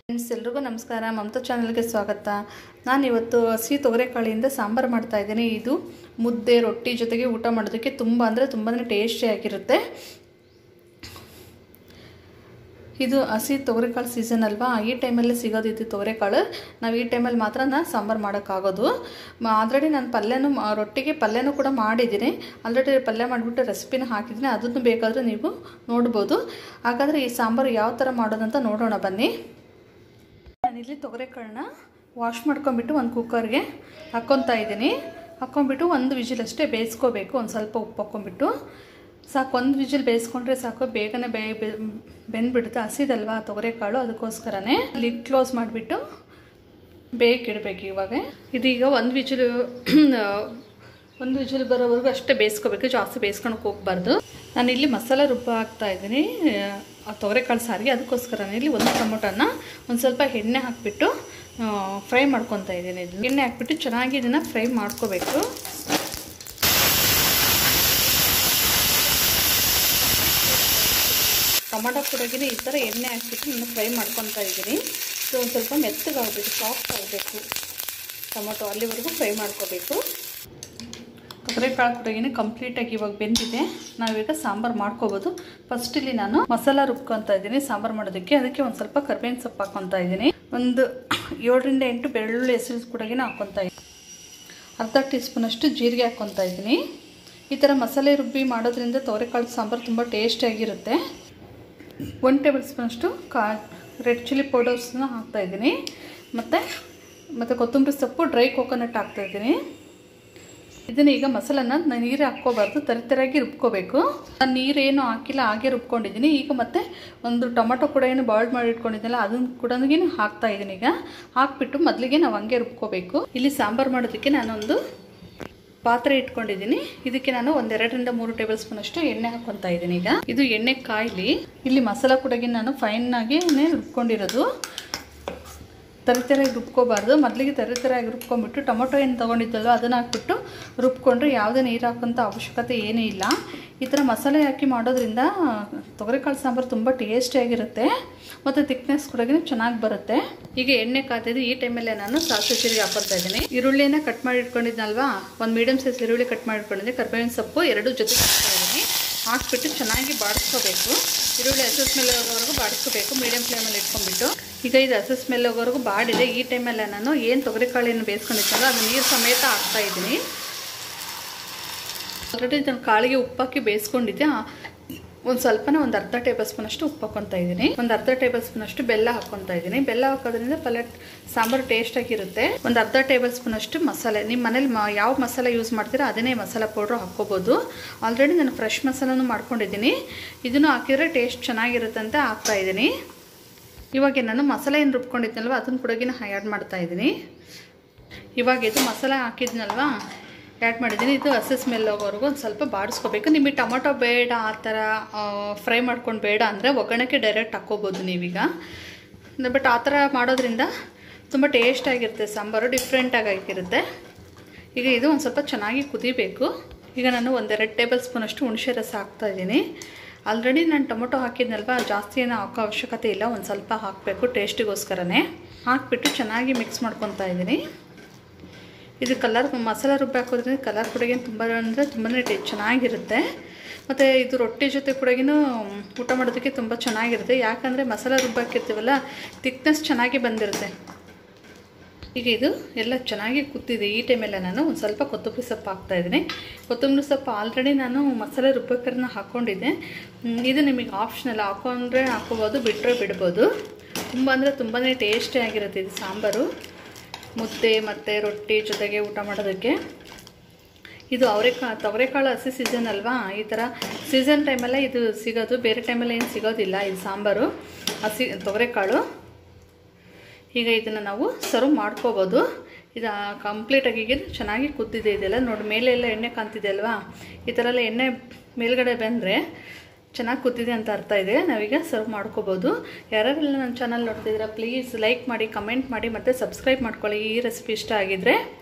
friends ಎಲ್ರಿಗೂ ನಮಸ್ಕಾರ ಮಮತಾ ಚಾನಲ್ಗೆ ಸ್ವಾಗತ ನಾನು ಇವತ್ತು ಹಸಿ ತೊಗರೆಕಾಳಿಯಿಂದ ಸಾಂಬಾರು ಮಾಡ್ತಾ ಇದ್ದೀನಿ ಇದು ಮುದ್ದೆ ರೊಟ್ಟಿ ಜೊತೆಗೆ ಊಟ ಮಾಡೋದಕ್ಕೆ ತುಂಬ ಅಂದರೆ ತುಂಬಾ ಟೇಸ್ಟಿಯಾಗಿರುತ್ತೆ ಇದು ಹಸಿ ತೊಗರೆಕಾಳು ಸೀಸನ್ ಅಲ್ವಾ ಈ ಟೈಮಲ್ಲಿ ಸಿಗೋದು ಇದು ತೊಗರೆಕಾಳು ನಾವು ಈ ಟೈಮಲ್ಲಿ ಮಾತ್ರ ನಾನು ಸಾಂಬಾರು ಮಾಡೋಕ್ಕಾಗೋದು ಆಲ್ರೆಡಿ ನಾನು ಪಲ್ಯನೂ ಮಾ- ರೊಟ್ಟಿಗೆ ಪಲ್ಯನೂ ಕೂಡ ಮಾಡಿದ್ದೀನಿ ಆಲ್ರೆಡಿ ಪಲ್ಯ ಮಾಡಿಬಿಟ್ಟು ರೆಸಿಪಿನ ಹಾಕಿದ್ದೀನಿ ಅದನ್ನು ಬೇಕಾದರೆ ನೀವು ನೋಡ್ಬೋದು ಹಾಗಾದರೆ ಈ ಸಾಂಬಾರು ಯಾವ ಥರ ಮಾಡೋದಂತ ನೋಡೋಣ ಬನ್ನಿ ನಾನಿಲ್ಲಿ ತೊಗರೆಕಾಳನ್ನ ವಾಶ್ ಮಾಡ್ಕೊಂಬಿಟ್ಟು ಒಂದು ಕುಕ್ಕರ್ಗೆ ಹಾಕ್ಕೊತಾ ಇದ್ದೀನಿ ಹಾಕ್ಕೊಂಬಿಟ್ಟು ಒಂದು ವಿಜಿಲ್ ಅಷ್ಟೇ ಬೇಯಿಸ್ಕೋಬೇಕು ಒಂದು ಸ್ವಲ್ಪ ಉಪ್ಪು ಹಾಕ್ಕೊಂಬಿಟ್ಟು ಸಾಕು ಒಂದು ವಿಜಿಲ್ ಬೇಯಿಸ್ಕೊಂಡ್ರೆ ಸಾಕು ಬೇಗನೆ ಬೇ ಬೆಂದ್ಬಿಡುತ್ತೆ ಹಸಿದಲ್ವಾ ತೊಗರೆಕಾಳು ಅದಕ್ಕೋಸ್ಕರನೇ ಲಿಡ್ ಕ್ಲೋಸ್ ಮಾಡಿಬಿಟ್ಟು ಬೇಕಿಡಬೇಕು ಇವಾಗ ಇದೀಗ ಒಂದು ವಿಜಿಲ್ ಒಂದು ವಿಜಿಲ್ ಬರೋವರೆಗೂ ಅಷ್ಟೇ ಬೇಯಿಸ್ಕೋಬೇಕು ಜಾಸ್ತಿ ಬೇಯಿಸ್ಕೊಳಕ್ಕೆ ಹೋಗ್ಬಾರ್ದು ನಾನು ಇಲ್ಲಿ ಮಸಾಲೆ ರುಬ್ಬ ಹಾಕ್ತಾ ಇದ್ದೀನಿ ಆ ತೊಗರೆಕಾಳು ಸಾರಿಗೆ ಅದಕ್ಕೋಸ್ಕರ ಇಲ್ಲಿ ಒಂದು ಟೊಮೊಟೊನ ಒಂದು ಸ್ವಲ್ಪ ಎಣ್ಣೆ ಹಾಕಿಬಿಟ್ಟು ಫ್ರೈ ಮಾಡ್ಕೊತಾ ಇದ್ದೀನಿ ಇದನ್ನ ಎಣ್ಣೆ ಹಾಕ್ಬಿಟ್ಟು ಚೆನ್ನಾಗಿ ಇದನ್ನು ಫ್ರೈ ಮಾಡ್ಕೋಬೇಕು ಟೊಮೊಟೊ ಕೂಡಗಿನ ಈ ಥರ ಎಣ್ಣೆ ಹಾಕ್ಬಿಟ್ಟು ನಾನು ಫ್ರೈ ಮಾಡ್ಕೊತಾ ಇದ್ದೀನಿ ಇದು ಒಂದು ಸ್ವಲ್ಪ ಮೆತ್ತಗಾಗಬೇಕು ಸಾಫ್ಟ್ ಆಗಬೇಕು ಟೊಮೊಟೊ ಅಲ್ಲಿವರೆಗೂ ಫ್ರೈ ಮಾಡ್ಕೋಬೇಕು ತೊಗರೆಕಾಳು ಕೂಡಗಿನ ಕಂಪ್ಲೀಟಾಗಿ ಇವಾಗ ಬೆಂದಿದೆ ನಾವೀಗ ಸಾಂಬಾರು ಮಾಡ್ಕೋಬೋದು ಫಸ್ಟ್ ಇಲ್ಲಿ ನಾನು ಮಸಾಲ ರುಬ್ಕೊತಾ ಇದ್ದೀನಿ ಸಾಂಬಾರು ಮಾಡೋದಕ್ಕೆ ಅದಕ್ಕೆ ಒಂದು ಸ್ವಲ್ಪ ಕರ್ಬೇವಿನ ಸೊಪ್ಪು ಹಾಕ್ಕೊತಾ ಇದ್ದೀನಿ ಒಂದು ಏಳರಿಂದ ಎಂಟು ಬೆಳ್ಳುಳ್ಳಿ ಹೆಸರು ಕೂಡಗಿನ ಹಾಕ್ಕೊತಾ ಇದ್ದೀನಿ ಅರ್ಧ ಟೀ ಸ್ಪೂನಷ್ಟು ಜೀರಿಗೆ ಹಾಕ್ಕೊತಾ ಇದ್ದೀನಿ ಈ ಥರ ಮಸಾಲೆ ರುಬ್ಬಿ ಮಾಡೋದ್ರಿಂದ ತೊಗರೆಕಾಳು ಸಾಂಬಾರು ತುಂಬ ಟೇಸ್ಟಿಯಾಗಿರುತ್ತೆ ಒನ್ ಟೇಬಲ್ ಸ್ಪೂನಷ್ಟು ಕಾ ರೆಡ್ ಚಿಲ್ಲಿ ಪೌಡರ್ಸ್ನ ಹಾಕ್ತಾಯಿದ್ದೀನಿ ಮತ್ತು ಮತ್ತು ಕೊತ್ತಂಬರಿ ಸೊಪ್ಪು ಡ್ರೈ ಕೋಕೋನಟ್ ಹಾಕ್ತಾಯಿದ್ದೀನಿ ಇದನ್ನ ಈಗ ಮಸಾಲನ ನಾನು ನೀರು ಹಾಕ್ಕೋಬಾರ್ದು ತರಿತರಾಗಿ ರುಬ್ಕೋಬೇಕು ನಾನು ನೀರೇನು ಹಾಕಿಲ್ಲ ಹಾಗೆ ರುಬ್ಕೊಂಡಿದ್ದೀನಿ ಈಗ ಮತ್ತೆ ಒಂದು ಟೊಮೊಟೊ ಕೂಡ ಏನು ಬಾಯ್ಲ್ ಮಾಡಿ ಇಟ್ಕೊಂಡಿದ್ದಲ್ಲ ಅದನ್ನು ಕೂಡ ಹಾಕ್ತಾ ಇದ್ದೀನಿ ಈಗ ಹಾಕ್ಬಿಟ್ಟು ಮೊದಲಿಗೆ ನಾವು ಹಂಗೆ ರುಬ್ಕೋಬೇಕು ಇಲ್ಲಿ ಸಾಂಬಾರು ಮಾಡೋದಕ್ಕೆ ನಾನೊಂದು ಪಾತ್ರೆ ಇಟ್ಕೊಂಡಿದ್ದೀನಿ ಇದಕ್ಕೆ ನಾನು ಒಂದೆರಡರಿಂದ ಮೂರು ಟೇಬಲ್ ಸ್ಪೂನ್ ಅಷ್ಟು ಎಣ್ಣೆ ಹಾಕ್ಕೊತಾ ಇದ್ದೀನಿ ಈಗ ಇದು ಎಣ್ಣೆ ಕಾಯಿಲಿ ಇಲ್ಲಿ ಮಸಾಲ ಕೂಡ ನಾನು ಫೈನ್ ಆಗಿ ರುಬ್ಕೊಂಡಿರೋದು ತರಿತರಾಗಿ ರುಬ್ಕೋಬಾರ್ದು ಮೊದಲಿಗೆ ತರಿತರಾಗಿ ರುಬ್ಕೊಂಡ್ಬಿಟ್ಟು ಟೊಮೊಟೊ ಏನು ತೊಗೊಂಡಿದ್ದಲ್ವ ಅದನ್ನು ಹಾಕ್ಬಿಟ್ಟು ರುಬ್ಕೊಂಡ್ರೆ ಯಾವುದೇ ನೀರು ಹಾಕೋಂಥ ಅವಶ್ಯಕತೆ ಏನೂ ಇಲ್ಲ ಈ ಥರ ಮಸಾಲೆ ಹಾಕಿ ಮಾಡೋದ್ರಿಂದ ತೊಗರಿಕಾಳು ಸಾಂಬಾರು ತುಂಬ ಟೇಸ್ಟಿಯಾಗಿರುತ್ತೆ ಮತ್ತು ತಿಕ್ನೆಸ್ ಕೂಡ ಚೆನ್ನಾಗಿ ಬರುತ್ತೆ ಈಗ ಎಣ್ಣೆ ಕಾತಿದ್ದು ಈ ಟೈಮಲ್ಲೇ ನಾನು ಸಾಸಿವೆ ಜೀರಿಗೆ ಹಾಕೊತಾ ಇದ್ದೀನಿ ಈರುಳ್ಳಿನ ಕಟ್ ಮಾಡಿ ಇಟ್ಕೊಂಡಿದ್ನಲ್ವಾ ಒಂದು ಮೀಡಿಯಮ್ ಸೈಜ್ ಈರುಳ್ಳಿ ಕಟ್ ಮಾಡಿ ಇಟ್ಕೊಂಡಿದ್ದೆ ಕರ್ಬೇವಿನ ಸೊಪ್ಪು ಎರಡು ಜೊತೆ ಹಾಕ್ತಾ ಇದ್ದೀನಿ ಹಾಕ್ಬಿಟ್ಟು ಚೆನ್ನಾಗಿ ಬಾಡಿಸ್ಕೋಬೇಕು ಈರುಳ್ಳಿ ಹಸಿ ಸ್ಮೆಲ್ ಹೋಗೋವರೆಗೂ ಬಾಡಿಸ್ಕೋಬೇಕು ಮೀಡಿಯಮ್ ಫ್ಲೇಮಲ್ಲಿ ಇಟ್ಕೊಂಡ್ಬಿಟ್ಟು ಈಗ ಇದು ಹಸಿ ಸ್ಮೆಲ್ ಹೋಗೋವರೆಗೂ ಬಾಡಿದೆ ಈ ಟೈಮಲ್ಲಿ ನಾನು ಏನು ತೊಗರಿಕಾಳಿನ ಬೇಯಿಸ್ಕೊಂಡಿದ್ದಲ್ಲ ಅದು ನೀರು ಸಮೇತ ಹಾಕ್ತಾ ಇದ್ದೀನಿ ಆಲ್ರೆಡಿ ನಾನು ಕಾಳಿಗೆ ಉಪ್ಪಾಕಿ ಬೇಯಿಸ್ಕೊಂಡಿದ್ದೆ ಒಂದು ಸ್ವಲ್ಪನೇ ಒಂದು ಅರ್ಧ ಟೇಬಲ್ ಸ್ಪೂನ್ ಅಷ್ಟು ಉಪ್ಪು ಹಾಕ್ಕೊತಾ ಇದ್ದೀನಿ ಒಂದು ಅರ್ಧ ಟೇಬಲ್ ಸ್ಪೂನ್ ಅಷ್ಟು ಬೆಲ್ಲ ಹಾಕ್ಕೊತಾ ಇದ್ದೀನಿ ಬೆಲ್ಲ ಹಾಕೋದ್ರಿಂದ ಪಲ್ಯ ಸಾಂಬಾರು ಟೇಸ್ಟಾಗಿರುತ್ತೆ ಒಂದು ಅರ್ಧ ಟೇಬಲ್ ಸ್ಪೂನ್ ಅಷ್ಟು ಮಸಾಲೆ ನಿಮ್ಮ ಮನೇಲಿ ಮ ಯಾವ ಮಸಾಲೆ ಯೂಸ್ ಮಾಡ್ತೀರಾ ಅದನ್ನೇ ಮಸಾಲೆ ಪೌಡ್ರ್ ಹಾಕ್ಕೋಬೋದು ಆಲ್ರೆಡಿ ನಾನು ಫ್ರೆಶ್ ಮಸಾಲನೂ ಮಾಡ್ಕೊಂಡಿದ್ದೀನಿ ಇದನ್ನು ಹಾಕಿದರೆ ಟೇಸ್ಟ್ ಚೆನ್ನಾಗಿರುತ್ತೆ ಅಂತ ಹಾಕ್ತಾ ಇದ್ದೀನಿ ಇವಾಗ ನಾನು ಮಸಾಲೆ ಏನು ರುಬ್ಕೊಂಡಿದ್ನಲ್ವ ಅದನ್ನು ಕೂಡ ಆ್ಯಡ್ ಮಾಡ್ತಾ ಇದ್ದೀನಿ ಇವಾಗ ಇದು ಮಸಾಲೆ ಹಾಕಿದ್ನಲ್ವಾ ಆ್ಯಡ್ ಮಾಡಿದ್ದೀನಿ ಇದು ಹಸಿ ಸ್ಮೆಲ್ ಹೋಗೋವರೆಗೂ ಒಂದು ಸ್ವಲ್ಪ ಬಾಡಿಸ್ಕೋಬೇಕು ನಿಮಗೆ ಟೊಮೊಟೊ ಬೇಡ ಆ ಥರ ಫ್ರೈ ಮಾಡ್ಕೊಂಡು ಬೇಡ ಅಂದರೆ ಒಗ್ಗರಣೆಗೆ ಡೈರೆಕ್ಟ್ ಹಾಕ್ಕೋಬೋದು ನೀವೀಗ ಬಟ್ ಆ ಥರ ಮಾಡೋದ್ರಿಂದ ತುಂಬ ಟೇಸ್ಟಾಗಿರುತ್ತೆ ಸಾಂಬಾರು ಡಿಫ್ರೆಂಟಾಗಿ ಆಗಿರುತ್ತೆ ಈಗ ಇದು ಒಂದು ಸ್ವಲ್ಪ ಚೆನ್ನಾಗಿ ಕುದಿಬೇಕು ಈಗ ನಾನು ಒಂದೆರಡು ಟೇಬಲ್ ಸ್ಪೂನಷ್ಟು ಹುಣಸೆ ರಸ ಹಾಕ್ತಾಯಿದ್ದೀನಿ ಆಲ್ರೆಡಿ ನಾನು ಟೊಮೊಟೊ ಹಾಕಿದ್ನಲ್ವ ಜಾಸ್ತಿ ಏನೋ ಹಾಕೋ ಅವಶ್ಯಕತೆ ಇಲ್ಲ ಒಂದು ಸ್ವಲ್ಪ ಹಾಕಬೇಕು ಟೇಸ್ಟಿಗೋಸ್ಕರನೇ ಹಾಕ್ಬಿಟ್ಟು ಚೆನ್ನಾಗಿ ಮಿಕ್ಸ್ ಮಾಡ್ಕೊತಾ ಇದ್ದೀನಿ ಇದು ಕಲರ್ ಮಸಾಲ ರುಬ್ಬಿ ಹಾಕೋದ್ರಿಂದ ಕಲರ್ ಕೂಡ ತುಂಬ ಅಂದರೆ ತುಂಬಾ ಟೇ ಚೆನ್ನಾಗಿರುತ್ತೆ ಮತ್ತು ಇದು ರೊಟ್ಟಿ ಜೊತೆ ಕೂಡ ಊಟ ಮಾಡೋದಕ್ಕೆ ತುಂಬ ಚೆನ್ನಾಗಿರುತ್ತೆ ಯಾಕಂದರೆ ಮಸಾಲ ರುಬ್ಬಿ ಹಾಕಿರ್ತೀವಲ್ಲ ತಿಕ್ನೆಸ್ ಚೆನ್ನಾಗಿ ಬಂದಿರುತ್ತೆ ಈಗ ಇದು ಎಲ್ಲ ಚೆನ್ನಾಗಿ ಕುತ್ತಿದೆ ಈ ಟೈಮೆಲ್ಲ ನಾನು ಒಂದು ಸ್ವಲ್ಪ ಕೊತ್ತಂಬರಿ ಸೊಪ್ಪು ಹಾಕ್ತಾಯಿದ್ದೀನಿ ಕೊತ್ತಂಬರಿ ಸೊಪ್ಪು ಆಲ್ರೆಡಿ ನಾನು ಮಸಾಲೆ ರುಬ್ಬಕ್ಕರನ್ನ ಹಾಕ್ಕೊಂಡಿದ್ದೆ ಹ್ಮ್, ಇದು ನಿಮಗೆ ಆಪ್ಷನಲ್ ಹಾಕೊಂಡ್ರೆ ಹಾಕೋಬೋದು ಬಿಟ್ಟರೆ ಬಿಡ್ಬೋದು ತುಂಬ ಅಂದರೆ ತುಂಬಾ ಟೇಸ್ಟಿಯಾಗಿರುತ್ತೆ ಇದು ಸಾಂಬಾರು ಮುದ್ದೆ ಮತ್ತು ರೊಟ್ಟಿ ಜೊತೆಗೆ ಊಟ ಮಾಡೋದಕ್ಕೆ ಇದು ಅವರೆಕಾಳು ತೊಗರೆಕಾಳು ಹಸಿ ಸೀಸನ್ ಅಲ್ವಾ ಈ ಥರ ಸೀಸನ್ ಟೈಮಲ್ಲೇ ಇದು ಸಿಗೋದು ಬೇರೆ ಟೈಮಲ್ಲಿ ಏನು ಸಿಗೋದಿಲ್ಲ ಇದು ಸಾಂಬಾರು ಹಸಿ ತೊಗರೆಕಾಳು ಈಗ ಇದನ್ನು ನಾವು ಸರ್ವ್ ಮಾಡ್ಕೋಬೋದು ಇದು ಕಂಪ್ಲೀಟಾಗಿ ಈಗ ಚೆನ್ನಾಗಿ ಕುದ್ದಿದೆ ಇದೆಲ್ಲ ನೋಡಿ ಮೇಲೆ ಎಲ್ಲ ಎಣ್ಣೆ ಕಾಣ್ತಿದೆ ಅಲ್ವಾ ಈ ಥರ ಎಲ್ಲ ಎಣ್ಣೆ ಮೇಲ್ಗಡೆ ಬಂದರೆ ಚೆನ್ನಾಗಿ ಕೂತಿದೆ ಅಂತ ಅರ್ಥ ಇದೆ ನಾವೀಗ ಸರ್ವ್ ಮಾಡ್ಕೋಬೋದು ಯಾರ್ಯಾರೆಲ್ಲ ನನ್ನ ಚಾನಲ್ ನೋಡ್ತಿದ್ದೀರಾ ಪ್ಲೀಸ್ ಲೈಕ್ ಮಾಡಿ ಕಮೆಂಟ್ ಮಾಡಿ ಮತ್ತು ಸಬ್ಸ್ಕ್ರೈಬ್ ಮಾಡ್ಕೊಳ್ಳಿ ಈ ರೆಸಿಪಿ ಇಷ್ಟ ಆಗಿದ್ದರೆ